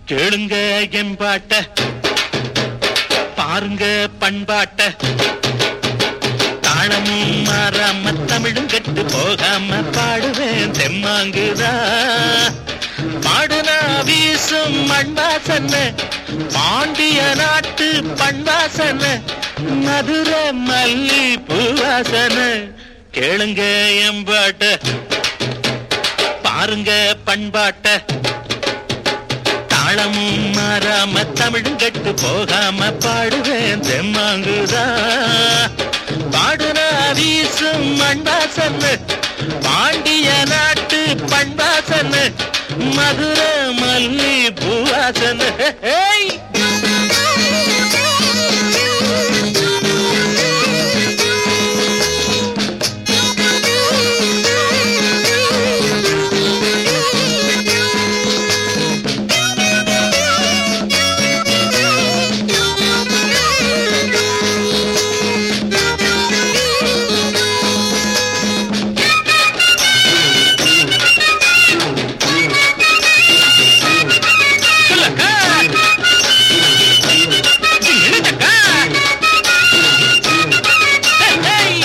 கேளுங்க எம்பாட்ட பாருங்க பண்பாட்ட தாளமும் மாறாம தமிழும் கெட்டு போகாம பாடுவேன் தெம்மாங்குதா பாடுனா வீசும் மண்வாசன பாண்டிய நாட்டு பண்வாசன மதுர மல்லி பூவாசன கேளுங்க எம்பாட்ட பாருங்க பண்பாட்ட தாளமும் மாறாம தமிழும் கெட்டு போகாம பாடுவேன் தெம்மாங்குதா பாடுனா வீசும் மண்வாசன் பாண்டிய நாட்டு பண்பாசன் மதுர மல்லி பூவாசன் ஹேய் சொல்லக்கா நினைச்சக்கா ஹேய்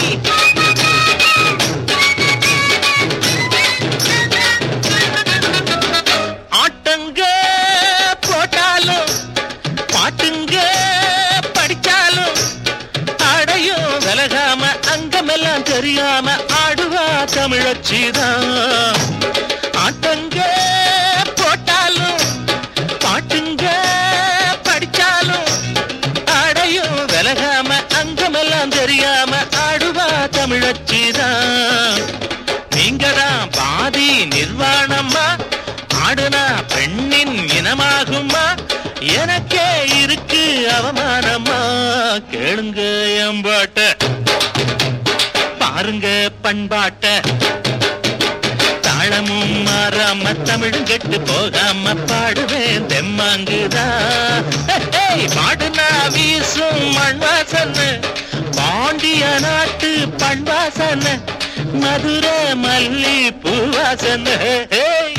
ஆட்டங்க போட்டாலும் பாட்டுங்க படிச்சாலும் அடையும் விலகாம அங்கமெல்லாம் தெரியாம ஆடுவா தமிழச்சிதான் ஆட்டங்க போட்டாலும் பாட்டுங்க படிச்சாலும் அடையும் விலகாம அங்கமெல்லாம் தெரியாம ஆடுவா தமிழச்சிதான் நீங்கதான் பாதி நிர்வாணம்மா ஆடுனா பெண்ணின் இனமாகுமா எனக்கே இருக்கு அவமானம்மா கேளுங்க எம்பாட்ட பாருங்க பண்பாட்ட தாளமும் மாறாம தமிழும் கெட்டு போகாம பாடுவேன் தெம்மாங்குதா ஹேய், பாடுனா வீசும் மண்வாசன் பாண்டிய நாட்டு பண்வாசன் மதுர மல்லி பூவாசன் ஹேய்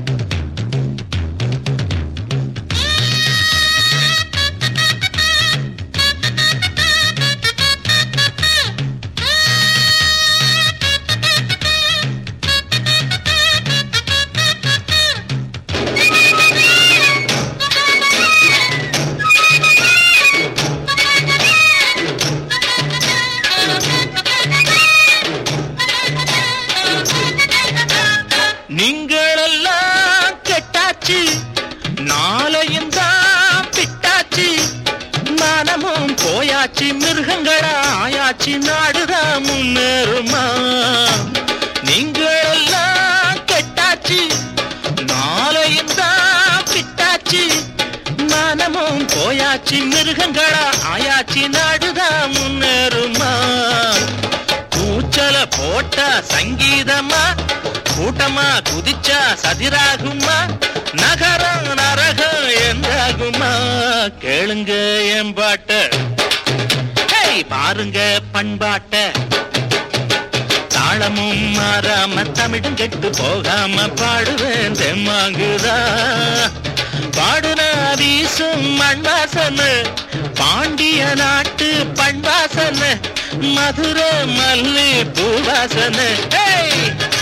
நீங்களெல்லாம் கெட்டாச்சு நாளையும் தான் பிட்டாச்சு மனமும் போயாச்சு மிருகங்களா ஆயாச்சு நாடுதான் முன்னேறுமா நீங்களெல்லாம் கெட்டாச்சு நாளையும் தான் பிட்டாச்சு மனமும் போயாச்சு மிருகங்களா ஆயாச்சு நாடுதான் முன்னேறுமா கூச்சல போட்டா சங்கீதமா கூட்டமா குதிச்சா சதிராகுமா நகரம் நரகம் என்றாகுமா கேளுங்க என் பாட்ட ஹேய், பாருங்க பண்பாட்ட தாளமும் மாறாம தமிழும் கெட்டு போகாம பாடுவேன் தெம்மாங்குதா பாடுனா வீசும் மண்வாசன் பாண்டிய நாட்டு பண்பாசன் மதுர மல்லி பூவாசன் ஹேய்